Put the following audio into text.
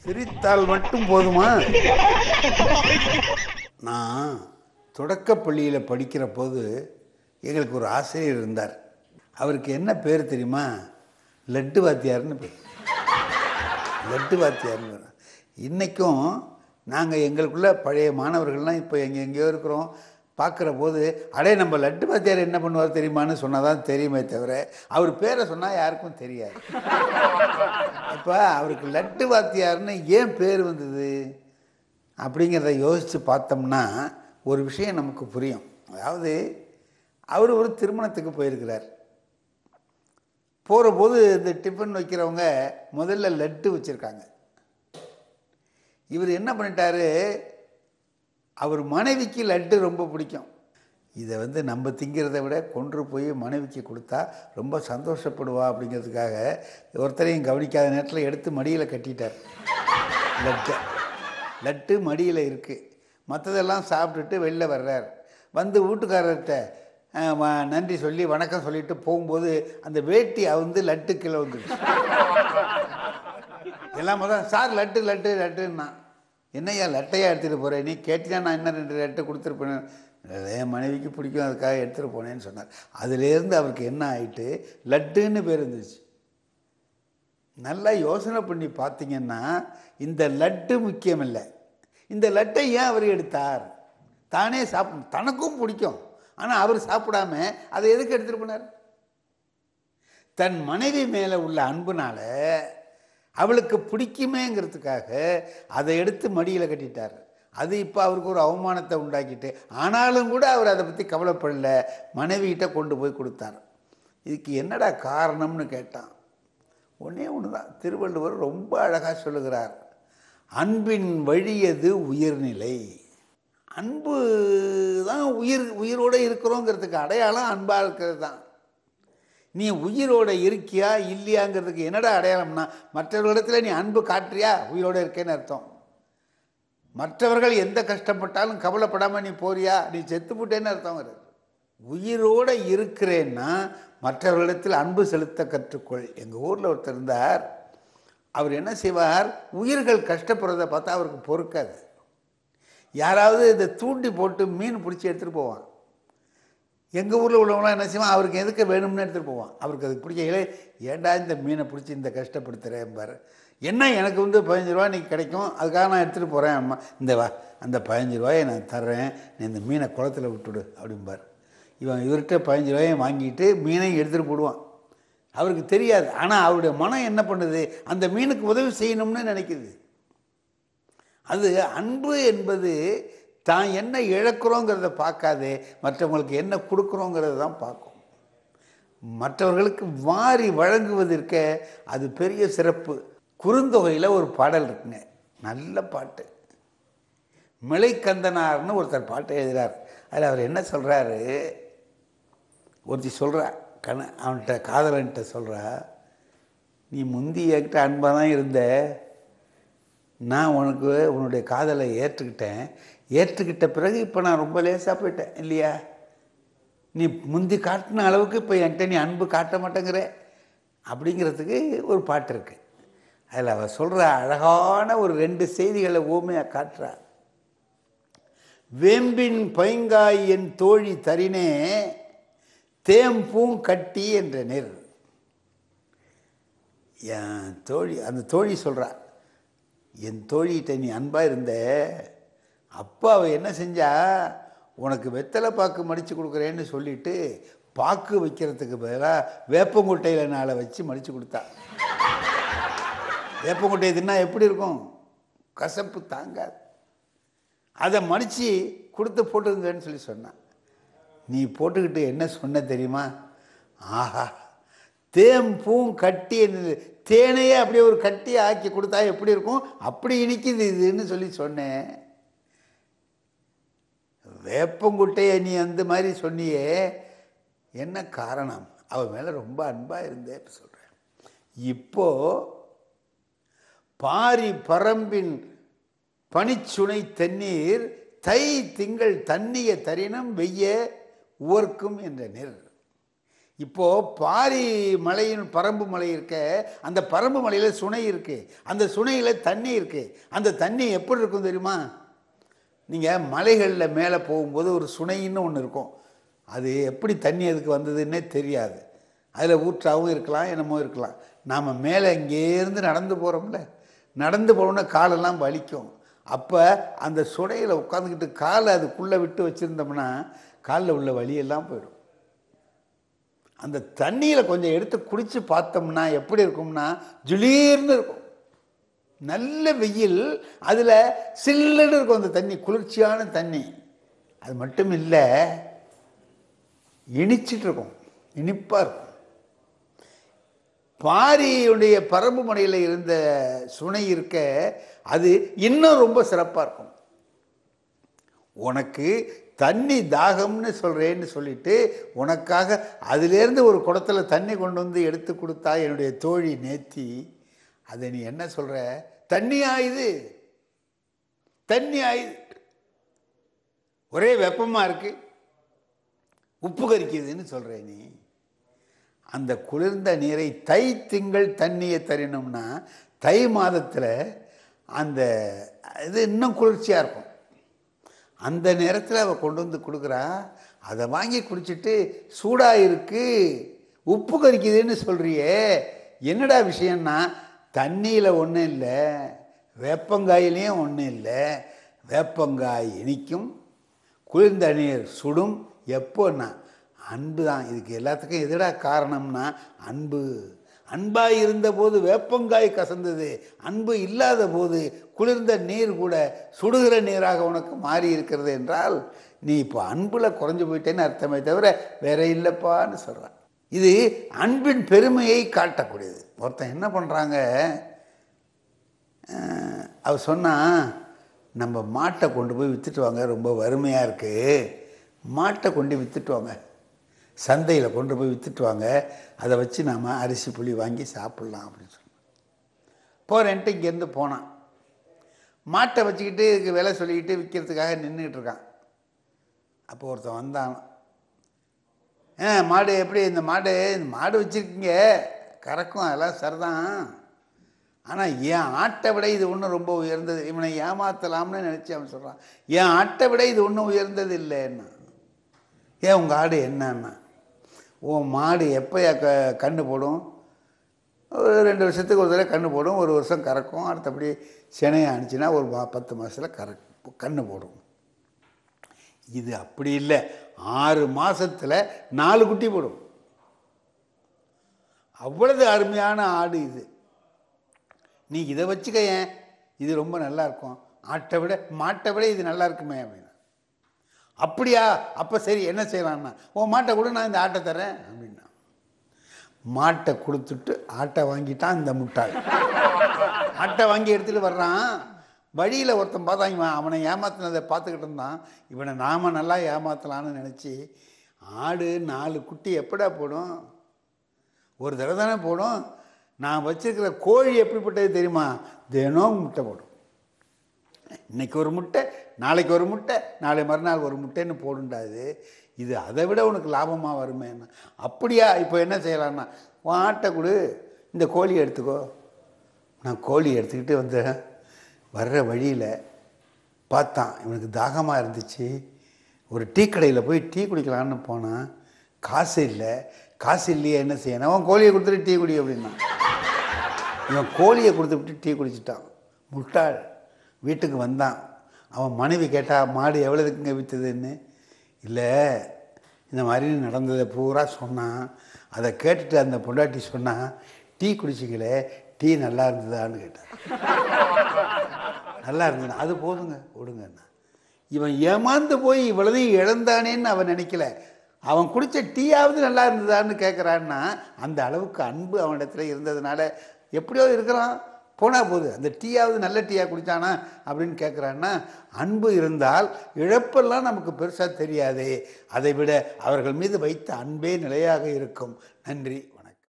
சிரித்தால் மட்டும் போதுமா நான் தொடக்கப் பள்ளியில் படிக்கிற போது எங்களுக்கு ஒரு ஆசிரியர் இருந்தார் அவருக்கு என்ன பேர் தெரியுமா லட்டு வாத்தியார்னு பேர் லட்டு வாத்தியார்னு பேர் இன்றைக்கும் நாங்கள் எங்களுக்குள்ள பழைய மாணவர்கள்லாம் இப்போ எங்கே எங்கேயோ இருக்கிறோம் பார்க்குற போது அடே நம்ம லட்டு வாத்தியார் என்ன பண்ணுவார் தெரியுமான்னு சொன்னால் தான் தெரியுமே தவிர அவர் பேரை சொன்னால் யாருக்கும் தெரியாது இப்போ அவருக்கு லட்டு வாத்தியார்னு ஏன் பேர் வந்தது அப்படிங்கிறத யோசித்து பார்த்தோம்னா ஒரு விஷயம் நமக்கு புரியும் அதாவது அவர் ஒரு திருமணத்துக்கு போயிருக்கிறார் போகிற போது இந்த டிஃபன் வைக்கிறவங்க முதல்ல லட்டு வச்சுருக்காங்க இவர் என்ன பண்ணிட்டாரு அவர் மனைவிக்கு லட்டு ரொம்ப பிடிக்கும் இதை வந்து நம்ம திங்கிறத விட கொன்று போய் மனைவிக்கு கொடுத்தா ரொம்ப சந்தோஷப்படுவா அப்படிங்கிறதுக்காக ஒருத்தரையும் கவனிக்காத நேரத்தில் எடுத்து மடியில் கட்டிட்டார் லட்டை லட்டு மடியில் இருக்குது மற்றதெல்லாம் சாப்பிட்டுட்டு வெளில வர்றார் வந்து வீட்டுக்காரர்கிட்ட அஹ், வ- நன்றி சொல்லி வணக்கம் சொல்லிட்டு போகும்போது அந்த வேட்டி வந்து லட்டு கீழே வந்துடுச்சு எல்லாம் முதல் சார் லட்டு லட்டு லட்டுன்னா என்னய்யா லட்டையாக எடுத்துகிட்டு போகிறேன் நீ கேட்டினா நான் என்ன ரெண்டு லட்டு கொடுத்துருப்பேன் "இல்ல, என் மனைவிக்கு பிடிக்கும் அதுக்காக எடுத்துகிட்டு போனேன்னு சொன்னார் அதுலேருந்து அவருக்கு என்ன ஆயிட்டு லட்டுன்னு பேர் இருந்துச்சு நல்லா யோசனை பண்ணி பார்த்தீங்கன்னா இந்த லட்டு முக்கியம் இல்லை இந்த லட்டை ஏன் அவர் எடுத்தார் தானே சாப்பிட தனக்கும் பிடிக்கும் ஆனால் அவர் சாப்பிடாம அதை எதுக்கு எடுத்துகிட்டு போனார் தன் மனைவி மேலே உள்ள அன்புனால அவளுக்கு பிடிக்குமேங்கிறதுக்காக அதை எடுத்து மடியில் கட்டிட்டார் அது இப்போ அவருக்கு ஒரு அவமானத்தை உண்டாக்கிட்டு ஆனாலும் கூட அவர் அதை பற்றி கவலைப்படல மனைவிகிட்ட கொண்டு போய் கொடுத்தார் இதுக்கு என்னடா காரணம்னு கேட்டான் ஒன்றே ஒன்று தான் திருவள்ளுவர் ரொம்ப அழகாக சொல்லுகிறார் அன்பின் வழியது உயிர்நிலை அன்பு தான் உயிர் உயிரோடு இருக்கிறோங்கிறதுக்கு அடையாளம் அன்பாக இருக்கிறது தான் நீ உயிரோட இருக்கியா இல்லையாங்கிறதுக்கு என்னடா அடையாளம்னா மற்றவர்களிடத்துல நீ அன்பு காட்டுறியா உயிரோட இருக்கேன்னு அர்த்தம் மற்றவர்கள் எந்த கஷ்டப்பட்டாலும் கவலைப்படாமல் நீ போறியா நீ செத்து போட்டேன்னு அர்த்தங்கிறது உயிரோட இருக்கிறேன்னா மற்றவர்களிடத்தில் அன்பு செலுத்த கற்றுக்கொள் எங்கள் ஊரில் ஒருத்தர் இருந்தார் அவர் என்ன செய்வார் உயிர்கள் கஷ்டப்படுறத பார்த்தா அவருக்கு பொறுக்காது யாராவது இதை தூண்டி போட்டு மீன் பிடிச்சி எடுத்துகிட்டு போவான் எங்கள் ஊரில் உள்ளவங்களாம் என்ன செய்வான் அவருக்கு எதுக்கு வேணும்னு எடுத்துகிட்டு போவான் அவருக்கு அது பிடிக்கல ஏன்டா இந்த மீனை பிடிச்சி இந்த கஷ்டப்படுத்துகிறேன் பாரு என்ன எனக்கு வந்து பதினஞ்சு ரூபா நீ கிடைக்கும் அதுக்காக நான் எடுத்துகிட்டு போகிறேன் அம்மா இந்த வா அந்த பதினஞ்சு ரூபாயை நான் தர்றேன் நீ இந்த மீனை குளத்துல விட்டுடு அப்படிம்பார் இவன் இவர்கிட்ட பதினஞ்சு ரூபாயை வாங்கிட்டு மீனையும் எடுத்துகிட்டு போடுவான் அவருக்கு தெரியாது ஆனால் அவருடைய மனம் என்ன பண்ணுது அந்த மீனுக்கு உதவி செய்யணும்னு நினைக்குது அது அன்பு என்பது தான் என்ன இழக்கிறோங்கிறத பார்க்காதே மற்றவங்களுக்கு என்ன கொடுக்குறோங்கிறத தான் பார்க்கும் மற்றவர்களுக்கு வாரி வழங்குவதற்கு அது பெரிய சிறப்பு குறுந்தொகையில் ஒரு பாடல் இருக்குங்க நல்ல பாட்டு மிளைக்கந்தனார்னு ஒருத்தர் பாட்டை எழுதுறார் அதில் அவர் என்ன சொல்கிறாரு ஒருத்தி சொல்கிறா கண அவன்கிட்ட காதலன்ட்ட சொல்கிறா நீ முந்தி என்கிட்ட அன்பாக தான் இருந்த நான் உனக்கு உன்னுடைய காதலை ஏற்றுக்கிட்டேன் ஏற்றுக்கிட்ட பிறகு இப்போ நான் ரொம்ப லேசாக போயிட்டேன் இல்லையா நீ முந்தி காட்டின அளவுக்கு இப்போ என்கிட்ட நீ அன்பு காட்ட மாட்டேங்கிற அப்படிங்கிறதுக்கு ஒரு பாட்டு இருக்குது அதில் அவள் சொல்கிற அழகான ஒரு ரெண்டு செய்திகளை ஓமையாக காட்டுறா வேம்பின் பைங்காய் என் தோழி தரினே தேம்பூங் கட்டி என்ற நெர் என் தோழி அந்த தோழி சொல்கிறா என் தோழிகிட்ட நீ அன்பாக இருந்த அப்பா அவ என்ன செஞ்சா உனக்கு வெத்தலை பாக்கு மடித்து கொடுக்குறேன்னு சொல்லிட்டு பாக்கு வைக்கிறதுக்கு பதிலாக வேப்பங்குட்டையில் நாளை வச்சு மடித்து கொடுத்தா வேப்பங்குட்டையை தின்னா எப்படி இருக்கும் கசப்பு தாங்காது அதை மடித்து கொடுத்து போட்டுங்கன்னு சொல்லி சொன்னான் நீ போட்டுக்கிட்டு என்ன சொன்ன தெரியுமா ஆஹா தேம் பூம் கட்டி என்னது தேனையே அப்படியே ஒரு கட்டி ஆக்கி கொடுத்தா எப்படி இருக்கும் அப்படி இனிக்குது இதுன்னு சொல்லி சொன்னேன் வேப்பங்குட்டையை நீ அந்த மாதிரி சொன்னியே என்ன காரணம் அவ மேலே ரொம்ப அன்பாக இருந்தே சொல்கிறேன் இப்போ பாரி பரம்பின் பனிச்சுனை தண்ணீர் தை திங்கள் தண்ணிய தரினம் வெய்ய உவர்க்கும் என்ற நெர் இப்போது பாரி மலையின் பரம்பு மலை இருக்க அந்த பரம்பு மலையில் சுனை இருக்குது அந்த சுனையில் தண்ணி இருக்குது அந்த தண்ணி எப்படி இருக்கும் தெரியுமா நீங்கள் மலைகளில் மேலே போகும்போது ஒரு சுனைன்னு ஒன்று இருக்கும் அது எப்படி தண்ணி அதுக்கு வந்ததுன்னே தெரியாது அதில் ஊற்றாகவும் இருக்கலாம் என்னமோ இருக்கலாம் நாம் மேலே இங்கேருந்து நடந்து போகிறோம்ல நடந்து போனோன்னா காலெல்லாம் வலிக்கும் அப்போ அந்த சுடையில் உட்காந்துக்கிட்டு காலை அதுக்குள்ளே விட்டு வச்சுருந்தோம்னா காலில் உள்ள வலியெல்லாம் போயிடும் அந்த தண்ணியில் கொஞ்சம் எடுத்து குடித்து பார்த்தோம்னா எப்படி இருக்கும்னா ஜுளீர்னு இருக்கும் நல்ல வெயில் அதில் சில்லுன்னு இருக்கும் அந்த தண்ணி குளிர்ச்சியான தண்ணி அது மட்டும் இல்லை இனிச்சிட்டு இருக்கும் இனிப்பாக இருக்கும் பாரியுடைய பரம்பு மனையில் இருந்த சுனை இருக்க அது இன்னும் ரொம்ப சிறப்பாக இருக்கும் உனக்கு தண்ணி தாகம்னு சொல்கிறேன்னு சொல்லிட்டு உனக்காக அதிலேருந்து ஒரு குடத்துல தண்ணி கொண்டு வந்து எடுத்து கொடுத்தா என்னுடைய தோழி நேத்தி அதை நீ என்ன சொல்கிற தண்ணி ஆயுது தண்ணி ஆயுது ஒரே வெப்பமாக இருக்கு உப்பு கரிக்குதுன்னு சொல்கிற நீ அந்த குளிர்ந்த நீரை தை திங்கள் தண்ணியை தரணும்னா தை மாதத்தில் அந்த இது இன்னும் குளிர்ச்சியாக இருக்கும் அந்த நேரத்தில் அவள் கொண்டு வந்து கொடுக்குறா அதை வாங்கி குடிச்சிட்டு சூடாக இருக்கு உப்பு கரிக்குதுன்னு சொல்கிறியே என்னடா விஷயம்னா தண்ணியில் ஒன்றும் இல்லை வேப்பங்காயிலையும் ஒன்றும் இல்லை வேப்பங்காய் இனிக்கும் குளிர்ந்த நீர் சுடும் எப்போன்னா அன்பு தான் இதுக்கு எல்லாத்துக்கும் எதுடா காரணம்னா அன்பு அன்பாய் இருந்தபோது வேப்பங்காய் கசந்தது அன்பு இல்லாத போது குளிர்ந்த நீர் கூட சுடுகிற நீராக உனக்கு மாறி இருக்கிறது என்றால் நீ இப்போ அன்பில் குறைஞ்சு போயிட்டேன்னு அர்த்தமே தவிர வேற இல்லைப்பான்னு சொல்கிறான் இது அன்பின் பெருமையை காட்டக்கூடியது ஒருத்தன் என்ன பண்ணுறாங்க அவ சொன்னா நம்ம மாட்டை கொண்டு போய் விற்றுட்டு வாங்க ரொம்ப வறுமையாக இருக்குது மாட்டை கொண்டு விற்றுட்டு வாங்க சந்தையில் கொண்டு போய் விற்றுட்டு வாங்க அதை வச்சு நாம் அரிசி புளி வாங்கி சாப்பிட்லாம் அப்படின்னு சொன்னோம் போகிறேன்ட்டு இங்கேருந்து போனான் மாட்டை வச்சுக்கிட்டு இதுக்கு விலை சொல்லிக்கிட்டு விற்கிறதுக்காக நின்றுட்டு இருக்கான் அப்போ ஒருத்தன் வந்தான் ஆ மாடு எப்படி இந்த மாடு இந்த மாடு வச்சுருக்கீங்க கறக்கும் அதெல்லாம் சரிதான் ஆனால் என் ஆட்டை விட இது ஒன்றும் ரொம்ப உயர்ந்தது இவனை ஏமாத்தலாம்னு நினச்சி அவன் சொல்கிறான் என் ஆட்டை விட இது ஒன்றும் உயர்ந்தது இல்லைன்னா ஏன் உங்கள் ஆடு என்னன்னா உன் மாடு எப்போ க கண்ணு போடும் ஒரு ரெண்டு வருஷத்துக்கு ஒரு தடவை கண்ணு போடும் ஒரு வருஷம் கறக்கும் அடுத்தபடி சினையை அனுச்சுன்னா ஒரு மா- பத்து மாதத்தில் கற கண்ணு போடும் இது அப்படி இல்லை ஆறு மாசத்துல நாலு குட்டி போடும் அவ்வளவு அருமையான ஆடு இது நீ இதை வச்சுக்க ஏன் இது ரொம்ப நல்லா இருக்கும் ஆட்டை விட மாட்டை விட இது நல்லா இருக்குமே அப்படின்னா அப்படியா அப்போ சரி என்ன செய்யலாம்னா ஓ மாட்டை கூட நான் இந்த ஆட்டை தரேன் அப்படின்னா மாட்டை கொடுத்துட்டு ஆட்டை வாங்கிட்டான் இந்த முட்டாள் ஆட்டை வாங்கி எடுத்துகிட்டு வர்றான் வழியில் ஒருத்தன் பார்த்தான் இவன் அவனை ஏமாத்தினதை பார்த்துக்கிட்டு இருந்தான் இவனை நாம நல்லா ஏமாத்தலான்னு நினச்சி ஆடு நாலு குட்டி எப்படா போடும் ஒரு தடவை தானே போடும் நான் வச்சிருக்கிற கோழி எப்படிப்பட்டது தெரியுமா தினம் முட்டை போடும் இன்னைக்கு ஒரு முட்டை நாளைக்கு ஒரு முட்டை நாளை மறுநாள் ஒரு முட்டைன்னு போடுண்டாது இது அதை விட உனக்கு லாபமாக வருமேன்னா அப்படியா இப்போ என்ன செய்யலாம்னா உன் ஆட்டை கொடு இந்த கோழியை எடுத்துக்கோ நான் கோழி எடுத்துக்கிட்டு வந்தேன் வர்ற வழியில் பார்த்தான் இவனுக்கு தாகமாக இருந்துச்சு ஒரு டீ கடையில் போய் டீ குடிக்கலான்னு போனான் காசு இல்லை காசு இல்லையே என்ன செய்யணும் அவன் கோழியை கொடுத்துட்டு டீ குடி அப்படின்னா இவன் கோழியை கொடுத்து விட்டு டீ குடிச்சிட்டான் முட்டாள் வீட்டுக்கு வந்தான் அவன் மனைவி கேட்டா மாடு எவ்வளோதுக்குங்க விற்றுதுன்னு இல்லை இந்த மாதிரி நடந்ததை பூரா சொன்னான் அதை கேட்டுட்டு அந்த பொண்டாட்டி சொன்னா டீ குடிச்சிக்கல டீ நல்லா இருந்ததான்னு கேட்டான் நல்லா இருந்தது அது போதுங்க விடுங்கண்ணா இவன் ஏமாந்து போய் இவ்வளதையும் இழந்தானேன்னு அவன் நினைக்கல அவன் குடித்த டீயாவது நல்லா இருந்ததான்னு கேட்குறான்னா அந்த அளவுக்கு அன்பு அவனிடத்துல இருந்ததுனால எப்படியோ இருக்கிறான் போனா போகுது அந்த டீயாவது நல்ல டீயாக குடித்தானா அப்படின்னு கேட்குறான்னா அன்பு இருந்தால் இழப்பெல்லாம் நமக்கு பெருசாக தெரியாதே அதை விட அவர்கள் மீது வைத்த அன்பே நிலையாக இருக்கும் நன்றி